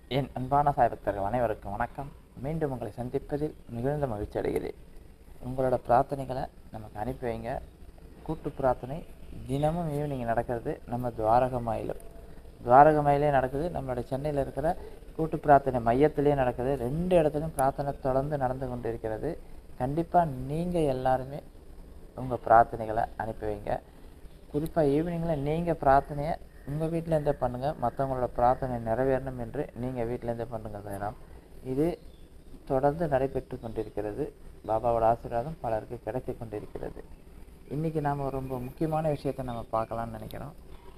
என் அன்பான சாய் பக்தர்கள் அனைவருக்கும் வணக்கம் மீண்டும் உங்களை சந்திப்பதில் மிகுந்த மகிழ்ச்சி அடைகிறேன் உங்களோட பிரார்த்தனைகளை நமக்கு அனுப்பி வைங்க கூட்டு பிரார்த்தனை தினமும் ஈவினிங் நடக்கிறது நம்ம துவாரகமாயிலும் துவாரகமாயிலே நடக்குது நம்மளோட சென்னையில் இருக்கிற கூட்டு பிரார்த்தனை மையத்திலே நடக்குது ரெண்டு இடத்துலையும் பிரார்த்தனை தொடர்ந்து நடந்து கொண்டு இருக்கிறது கண்டிப்பாக நீங்கள் எல்லாருமே உங்கள் பிரார்த்தனைகளை அனுப்பி வைங்க குறிப்பாக ஈவினிங்கில் நீங்கள் பிரார்த்தனையை உங்கள் வீட்டிலேருந்தே பண்ணுங்கள் மற்றவங்களோட பிரார்த்தனை நிறைவேறணும் என்று நீங்கள் வீட்டிலேருந்தே பண்ணுங்கள் சாய்ராம் இது தொடர்ந்து நடைபெற்று கொண்டிருக்கிறது பாபாவோட ஆசீர்வாதம் பலருக்கு கிடைத்து கொண்டிருக்கிறது இன்றைக்கி நாம் ரொம்ப முக்கியமான விஷயத்தை நம்ம பார்க்கலாம்னு நினைக்கிறோம்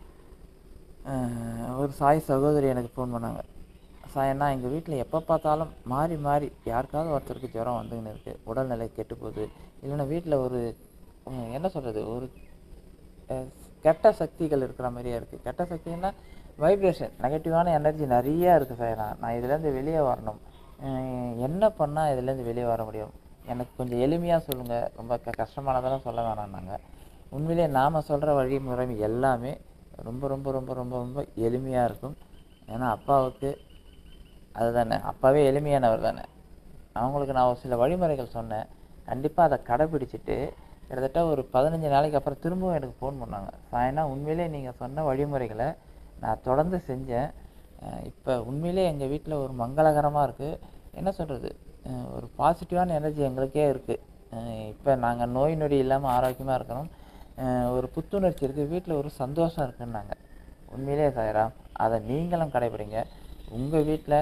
அஹ் ஒரு சாய் சகோதரி எனக்கு ஃபோன் பண்ணாங்க சாயண்ணா எங்கள் வீட்டில் எப்போ பார்த்தாலும் மாறி மாறி யாருக்காவது ஒருத்தருக்கு ஜுரம் வந்துன்னு இருக்குது உடல்நிலை கெட்டு போகுது இல்லைன்னா வீட்டில் ஒரு உம், என்ன சொல்கிறது ஒரு அஹ், கெட்ட சக்திகள் இருக்கிற மாதிரியே இருக்குது கெட்ட சக்தின்னா வைப்ரேஷன் நெகட்டிவான எனர்ஜி நிறையா இருக்குது சார் நான் நான் இதுலேருந்து வெளியே வரணும் அஹ், என்ன பண்ணால் இதுலேருந்து வெளியே வர முடியும் எனக்கு கொஞ்சம் எளிமையாக சொல்லுங்கள் ரொம்ப க கஷ்டமானதெல்லாம் சொல்ல வேணாம்னாங்க உண்மையிலே நாம் சொல்கிற வழிமுறை எல்லாமே ரொம்ப ரொம்ப ரொம்ப ரொம்ப ரொம்ப எளிமையாக இருக்கும் ஏன்னா அப்பாவுக்கு அதுதானே அப்பாவே எளிமையானவர் தானே அவங்களுக்கு நான் ஒரு சில வழிமுறைகள் சொன்னேன் கண்டிப்பாக அதை கடைப்பிடிச்சிட்டு கிட்டத்தட்ட ஒரு பதினஞ்சு நாளைக்கு அப்புறம் திரும்பவும் எனக்கு ஃபோன் பண்ணாங்க சாயனா உண்மையிலே நீங்கள் சொன்ன வழிமுறைகளை நான் தொடர்ந்து செஞ்சேன் இப்போ உண்மையிலே எங்கள் வீட்டில் ஒரு மங்களகரமாக இருக்குது என்ன சொல்கிறது ஒரு பாசிட்டிவான எனர்ஜி எங்களுக்கே இருக்குது இப்போ நாங்கள் நோய் நொடி இல்லாமல் ஆரோக்கியமாக இருக்கிறோம் அஹ் ஒரு புத்துணர்ச்சி இருக்குது வீட்டில் ஒரு சந்தோஷம் இருக்குன்னாங்க உண்மையிலே சாயராம் அதை நீங்களும் கடைபிடிங்க உங்கள் வீட்டில்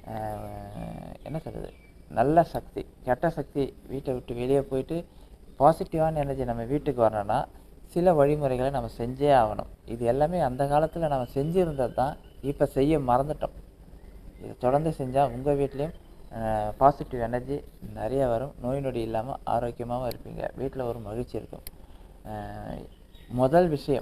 என்ன சொல்கிறது நல்ல சக்தி கெட்ட சக்தி வீட்டை விட்டு வெளியே போயிட்டு பாசிட்டிவான எனர்ஜி நம்ம வீட்டுக்கு வரணும்னா சில வழிமுறைகளை நம்ம செஞ்சே ஆகணும் இது எல்லாமே அந்த காலத்தில் நம்ம செஞ்சுருந்தது தான் இப்போ செய்ய மறந்துட்டோம் இதை தொடர்ந்து செஞ்சால் உங்கள் வீட்லேயும் பாசிட்டிவ் எனர்ஜி நிறைய வரும் நோய் நொடி இல்லாமல் ஆரோக்கியமாகவும் இருப்பீங்க வீட்டில் ஒரு மகிழ்ச்சி இருக்கும் அஹ் முதல் விஷயம்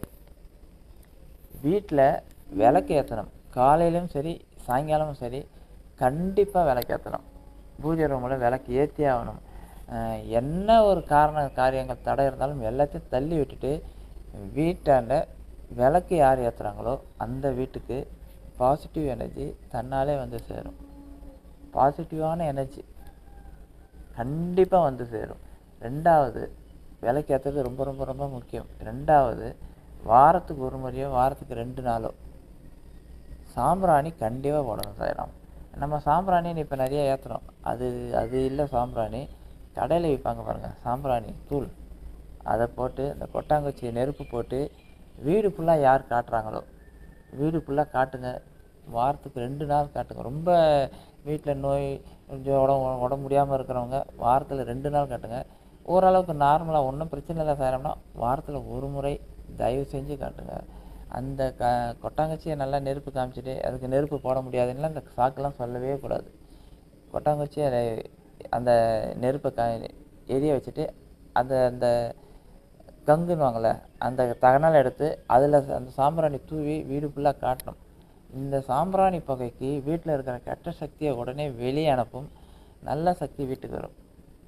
வீட்டில் விளக்கு ஏற்றணும் காலையிலும் சரி சாயங்காலமும் சரி கண்டிப்பாக விளக்கு ஏற்றணும் பூஜை ரூமில் விளக்கு ஏற்றி ஆகணும் அஹ் என்ன ஒரு காரண காரியங்கள் தடை இருந்தாலும் எல்லாத்தையும் தள்ளி விட்டுட்டு வீட்டாண்ட விளக்கு யார் ஏற்றுறாங்களோ அந்த வீட்டுக்கு பாசிட்டிவ் எனர்ஜி தன்னாலே வந்து சேரும் பாசிட்டிவான எனர்ஜி கண்டிப்பாக வந்து சேரும் ரெண்டாவது விலைக்கு ஏற்றுறது ரொம்ப ரொம்ப ரொம்ப முக்கியம் ரெண்டாவது வாரத்துக்கு ஒரு முறையோ வாரத்துக்கு ரெண்டு நாளோ சாம்பிராணி கண்டிப்பாக போடணும் சாயலாம் நம்ம சாம்பிராணி இப்போ நிறைய ஏற்றுறோம் அது அது இல்லை சாம்பிராணி கடையில் விற்பாங்க பாருங்கள் சாம்பிராணி தூள் அதை போட்டு இந்த கொட்டாங்குச்சி நெருப்பு போட்டு வீடு ஃபுல்லாக யார் காட்டுறாங்களோ வீடு ஃபுல்லாக காட்டுங்க வாரத்துக்கு ரெண்டு நாள் காட்டுங்க ரொம்ப வீட்டில் நோய் கொஞ்சம் உடம்பு உடம்பு முடியாமல் இருக்கிறவங்க வாரத்தில் ரெண்டு நாள் காட்டுங்க ஓரளவுக்கு நார்மலாக ஒன்றும் பிரச்சனை இல்லை செய்கிறோம்னா வாரத்தில் ஒரு முறை தயவு செஞ்சு காட்டுங்க அந்த க கொட்டாங்குச்சியை நல்லா நெருப்பு காமிச்சிட்டு அதுக்கு நெருப்பு போட முடியாதுன்னா அந்த சாக்கெல்லாம் சொல்லவே கூடாது கொட்டாங்குச்சி அதை அந்த நெருப்பை க எரிய வச்சுட்டு அந்த அந்த கங்குன்னுவாங்கள்ல அந்த தகனால் எடுத்து அதில் அந்த சாம்பிராணி தூவி வீடு ஃபுல்லாக காட்டணும் இந்த சாம்பிராணி புகைக்கு வீட்டில் இருக்கிற கெட்ட சக்தியை உடனே வெளியே அனுப்பும் நல்ல சக்தி வீட்டுக்கு வரும்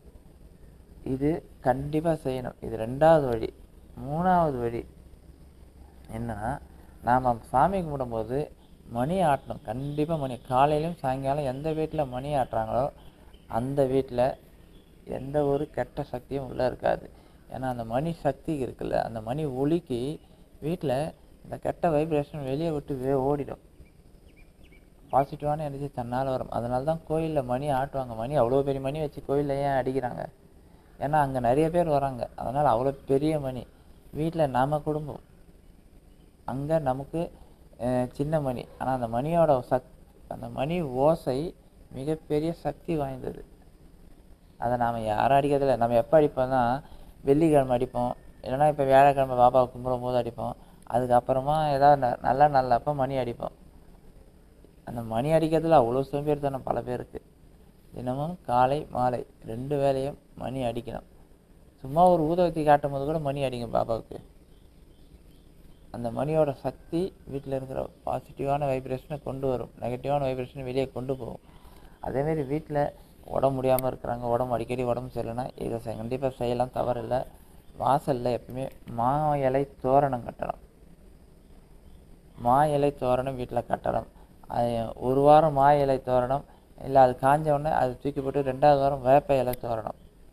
இது கண்டிப்பாக செய்யணும் இது ரெண்டாவது வழி மூணாவது வழி என்னன்னா நாம் சாமி கும்பிடும்போது மணி ஆட்டணும் கண்டிப்பாக மணி காலையிலும் சாயங்காலம் எந்த வீட்டில் மணி ஆட்டுறாங்களோ அந்த வீட்டில் எந்த ஒரு கெட்ட சக்தியும் உள்ளே இருக்காது ஏன்னா அந்த மணி சக்தி இருக்குல்ல அந்த மணி ஒலிக்கு வீட்டில் இந்த கெட்ட வைப்ரேஷன் வெளியே விட்டு வே ஓடிடும் பாசிட்டிவான எனர்ஜி தன்னால் வரும் அதனால தான் கோயிலில் மணி ஆட்டுவாங்க மணி அவ்வளோ பெரிய மணி வச்சு கோயிலில் ஏன் அடிக்கிறாங்க ஏன்னா அங்கே நிறைய பேர் வராங்க அதனால் அவ்வளோ பெரிய மணி வீட்டில் நாம குடும்பம் அங்கே நமக்கு அஹ், சின்ன மணி ஆனால் அந்த மணியோட சக் அந்த மணி ஓசை மிகப்பெரிய சக்தி வாய்ந்தது அதை நாம் யாரும் அடிக்கிறதில்ல நம்ம எப்போ அடிப்போம்னா வெள்ளிக்கிழமை அடிப்போம் இல்லைன்னா இப்போ வியாழக்கிழமை பாபாவை கும்பிடும் போது அடிப்போம் அதுக்கப்புறமா ஏதாவது ந- நல்ல நல்ல அப்போ மணி அடிப்போம் அந்த மணி அடிக்கிறதுல அவ்வளோ சோம்பேறித்தனம் பல பேருக்கு தினமும் காலை மாலை ரெண்டு வேளையும் மணி அடிக்கணும் சும்மா ஒரு ஊதவத்தி காட்டும் போது கூட மணி அடிங்க பாபாவுக்கு அந்த மணியோட சக்தி வீட்டில் இருக்கிற பாசிட்டிவான வைப்ரேஷனை கொண்டு வரும் நெகட்டிவான வைப்ரேஷனை வெளியே கொண்டு போகும் அதேமாரி வீட்டில் உடம்பு முடியாமல் இருக்கிறாங்க உடம்பு அடிக்கடி உடம்பு சரியில்லைன்னா இதை செ- கண்டிப்பாக செய்யலாம் தவறில்லை வாசலில் எப்பவுமே மா இலை தோரணம் கட்டணும் மா இலை தோரணம் வீட்டில் கட்டணும் அது ஒரு வாரம் மா இலை தோரணம் இல்லை அது காஞ்ச உடனே அது தூக்கி போட்டு ரெண்டாவது வாரம் வேப்ப இலை தோரணம்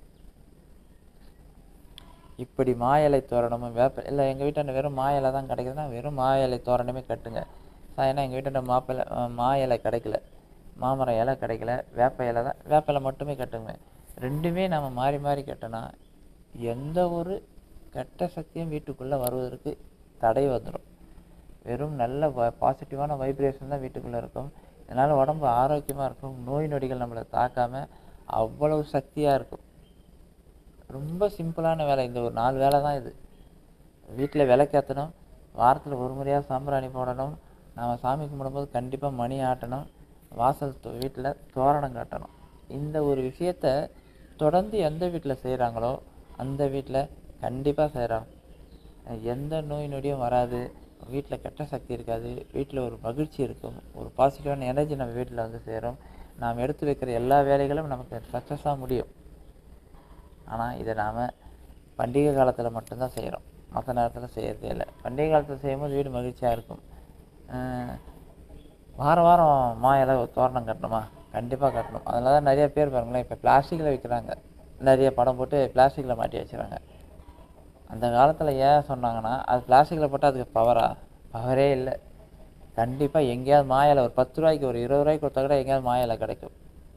இப்படி மா இலை தோரணமும் வேப்ப இல்லை எங்கள் வீட்டாண்ட வெறும் மா இலை தான் கிடைக்குதுன்னா வெறும் மா இலை தோரணமே கட்டுங்க சா- ஏன்னா எங்கள் வீட்டாண்ட மாப்பிள்ளை மா இலை கிடைக்கல மாமரம் இலை கிடைக்கல வேப்ப இலை தான் வேப்ப இலை மட்டுமே கட்டுங்க ரெண்டுமே நம்ம மாறி மாறி கட்டினா எந்த ஒரு கெட்ட சக்தியும் வீட்டுக்குள்ளே வருவதற்கு தடை வந்துடும் வெறும் நல்ல பாசிட்டிவான வைப்ரேஷன் தான் வீட்டுக்குள்ளே இருக்கும் இதனால் உடம்பு ஆரோக்கியமாக இருக்கும் நோய் நொடிகள் நம்மளை தாக்காமல் அவ்வளவு சக்தியாக இருக்கும் ரொம்ப சிம்பிளான வேலை இந்த ஒரு நாலு வேலை தான் இது வீட்டில் விளக்கேற்றணும் வாரத்தில் ஒரு முறையாக சாம்பிராணி போடணும் நாம் சாமி கும்பிடும்போது கண்டிப்பாக மணி ஆட்டணும் வாசல் வீட்டில் தோரணம் கட்டணும் இந்த ஒரு விஷயத்த தொடர்ந்து எந்த வீட்டில் செய்கிறாங்களோ அந்த வீட்டில் கண்டிப்பாக செய்கிறாங்க எந்த நோய் நொடியும் வராது வீட்டில் கெட்ட சக்தி இருக்காது வீட்டில் ஒரு மகிழ்ச்சி இருக்கும் ஒரு பாசிட்டிவான எனர்ஜி நம்ம வீட்டில் வந்து சேரும் நாம் எடுத்து வைக்கிற எல்லா வேலைகளும் நமக்கு சக்ஸஸாக முடியும் ஆனால் இதை நாம் பண்டிகை காலத்தில் மட்டும்தான் செய்கிறோம் மற்ற நேரத்தில் செய்யறதே இல்லை பண்டிகை காலத்தில் செய்யும்போது வீடு மகிழ்ச்சியாக இருக்கும் அஹ் வாரம் வாரம் மா இலை தோரணம் கட்டணுமா கண்டிப்பாக கட்டணும் அதில் தான் நிறைய பேர் பாருங்களேன் இப்போ பிளாஸ்டிக்கில் விற்கிறாங்க நிறைய படம் போட்டு பிளாஸ்டிக்கில் மாட்டி வச்சுறாங்க அந்த காலத்தில் ஏன் சொன்னாங்கன்னா அது பிளாஸ்டிக்கில் போட்டால் அதுக்கு பவரா பவரே இல்லை கண்டிப்பாக எங்கேயாவது மா இலை ஒரு பத்து ரூபாய்க்கு ஒரு இருபது ரூபாய்க்கு கொடுத்தா கூட எங்கேயாவது மா இலை கிடைக்கும்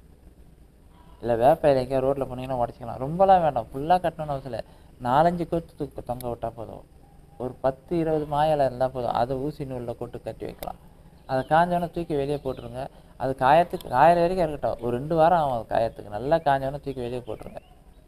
இல்லை வேப்ப இலை எங்கேயா ரோட்டில் போனீங்கன்னா உடச்சிக்கலாம் ரொம்பலாம் வேண்டாம் ஃபுல்லாக கட்டணும்னு அவசியம் இல்லை நாலஞ்சு கொத்து தூக்கு தொங்க விட்டால் போதும் ஒரு பத்து இருபது மா இலை இருந்தால் போதும் அதை ஊசி நூலில் கொட்டு கட்டி வைக்கலாம் அதை காஞ்சவொடனே தூக்கி வெளியே போட்டுருங்க அது காயத்துக்கு காயிற வரைக்கும் இருக்கட்டும் ஒரு ரெண்டு வாரம் ஆகும் அது காயத்துக்கு நல்லா காஞ்சவொடனே தூக்கி வெளியே போட்டுருங்க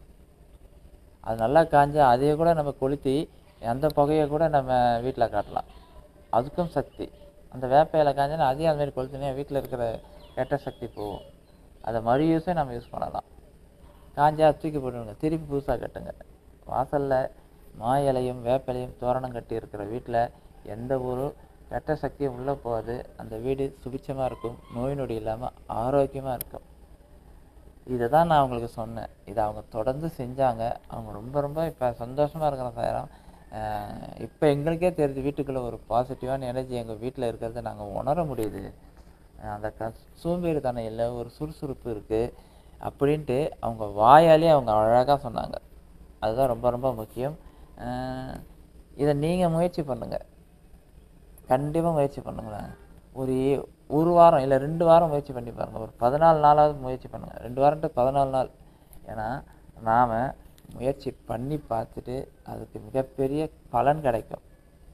அது நல்லா காஞ்சா அதையே கூட நம்ம கொளுத்தி அந்த புகையை கூட நம்ம வீட்டில் காட்டலாம் அதுக்கும் சக்தி அந்த வேப்ப இலை காஞ்சனா அதையும் அது மாதிரி கொளுத்தினா வீட்டில் இருக்கிற கெட்ட சக்தி போகும் அதை மறு யூஸே நம்ம யூஸ் பண்ணலாம் காஞ்சா தூக்கி போட்டுருங்க திருப்பி புதுசாக கட்டுங்க வாசலில் மா இலையும் வேப்ப இலையும் தோரணம் கட்டி இருக்கிற வீட்டில் எந்த ஒரு கெட்ட சக்தியும் உள்ளே போகாது அந்த வீடு சுபிட்சமாக இருக்கும் நோய் நொடி இல்லாமல் ஆரோக்கியமாக இருக்கும் இதை தான் நான் அவங்களுக்கு சொன்னேன் இதை அவங்க தொடர்ந்து செஞ்சாங்க அவங்க ரொம்ப ரொம்ப இப்போ சந்தோஷமாக இருக்கிற சாயிரம் இப்போ எங்களுக்கே தெரியுது வீட்டுக்குள்ளே ஒரு பாசிட்டிவான எனர்ஜி எங்கள் வீட்டில் இருக்கிறத நாங்கள் உணர முடியுது அஹ் அந்த க சோம்பேறித்தனம் இல்லை ஒரு சுறுசுறுப்பு இருக்குது அப்படின்ட்டு அவங்க வாயாலே அவங்க அழகாக சொன்னாங்க அதுதான் ரொம்ப ரொம்ப முக்கியம் அஹ் இதை நீங்கள் முயற்சி பண்ணுங்கள் கண்டிப்பாக முயற்சி பண்ணுங்களேன் ஒரு ஏ- ஒரு வாரம் இல்லை ரெண்டு வாரம் முயற்சி பண்ணி பாருங்கள் ஒரு பதினாலு நாளாவது முயற்சி பண்ணுங்கள் ரெண்டு வாரம் to பதினாலு நாள் ஏன்னா நாம் முயற்சி பண்ணி பார்த்துட்டு அதுக்கு மிகப்பெரிய பலன் கிடைக்கும்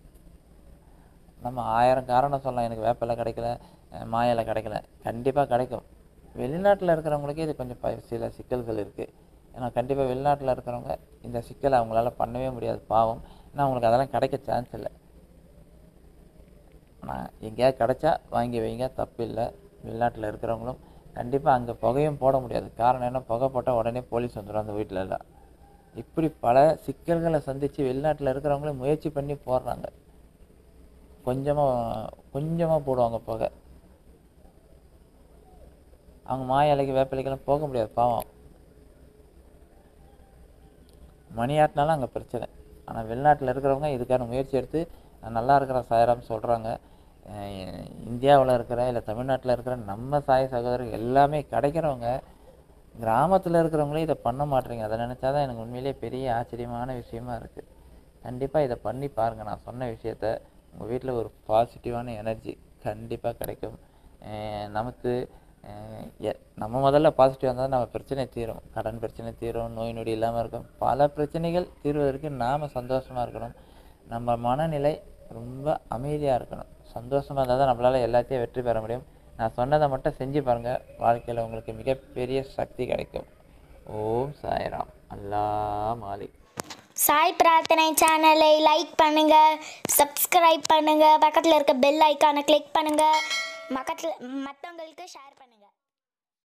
நம்ம ஆயிரம் காரணம் சொல்லலாம் எனக்கு வேப்பிலை கிடைக்கல அஹ் மா இலை கிடைக்கல கண்டிப்பாக கிடைக்கும் வெளிநாட்டில் இருக்கிறவங்களுக்கே இது கொஞ்சம் ப சில சிக்கல்கள் இருக்குது ஏன்னா கண்டிப்பாக வெளிநாட்டில் இருக்கிறவங்க இந்த சிக்கலை அவங்களால பண்ணவே முடியாது பாவம் ஏன்னா அவங்களுக்கு அதெல்லாம் கிடைக்க சான்ஸ் இல்லை ஆனால் எங்கேயாவது கிடைச்சா வாங்கி வைங்க தப்பு இல்லை வெளிநாட்டில் இருக்கிறவங்களும் கண்டிப்பாக அங்கே புகையும் போட முடியாது காரணம் என்ன புகை போட்டால் உடனே போலீஸ் வந்துடும் அந்த வீட்டில் எல்லாம் இப்படி பல சிக்கல்களை சந்தித்து வெளிநாட்டில் இருக்கிறவங்களும் முயற்சி பண்ணி போடுறாங்க கொஞ்சமாக கொஞ்சமாக போடுவாங்க புகை அவங்க மா இலைக்கு வேப்பிலைக்கெல்லாம் போக முடியாது பாவம் மணி ஆட்டினாலும் அங்கே பிரச்சனை ஆனால் வெளிநாட்டில் இருக்கிறவங்க இதுக்கான முயற்சி எடுத்து நான் நல்லா இருக்கிற சாயராம் சொல்கிறாங்க இந்தியாவில் இருக்கிற இல்லை தமிழ்நாட்டில் இருக்கிற நம்ம சாய் சகோதரர்கள் எல்லாமே கிடைக்கிறவங்க கிராமத்தில் இருக்கிறவங்களே இதை பண்ண மாட்டேறீங்க அதை நினச்சா தான் எனக்கு உண்மையிலேயே பெரிய ஆச்சரியமான விஷயமா இருக்குது கண்டிப்பாக இதை பண்ணி பாருங்கள் நான் சொன்ன விஷயத்த உங்கள் வீட்டில் ஒரு பாசிட்டிவான எனர்ஜி கண்டிப்பாக கிடைக்கும் அஹ் நமக்கு அஹ் எ- நம்ம முதல்ல பாசிட்டிவ் இருந்தால் நம்ம பிரச்சனை தீரும் கடன் பிரச்சனை தீரும் நோய் நொடி இல்லாமல் இருக்கும் பல பிரச்சனைகள் தீர்வதற்கு நாம் சந்தோஷமாக இருக்கணும் நம்ம மனநிலை ரொம்ப அமைதியாக இருக்கணும் சந்தோஷமாக இருந்தால் தான் நம்மளால் எல்லாத்தையும் வெற்றி பெற முடியும் நான் சொன்னதை மட்டும் செஞ்சு பாருங்கள் வாழ்க்கையில் உங்களுக்கு மிகப்பெரிய சக்தி கிடைக்கும் ஓம் சாய்ராம் அல்லா மாலிக் சாய் பிரார்த்தனை சேனலை லைக் பண்ணுங்க சப்ஸ்கிரைப் பண்ணுங்க பக்கத்தில் இருக்க பெல் ஐக்கானை கிளிக் பண்ணுங்க பக்கத்தில் மற்றவங்களுக்கு ஷேர் பண்ணுங்க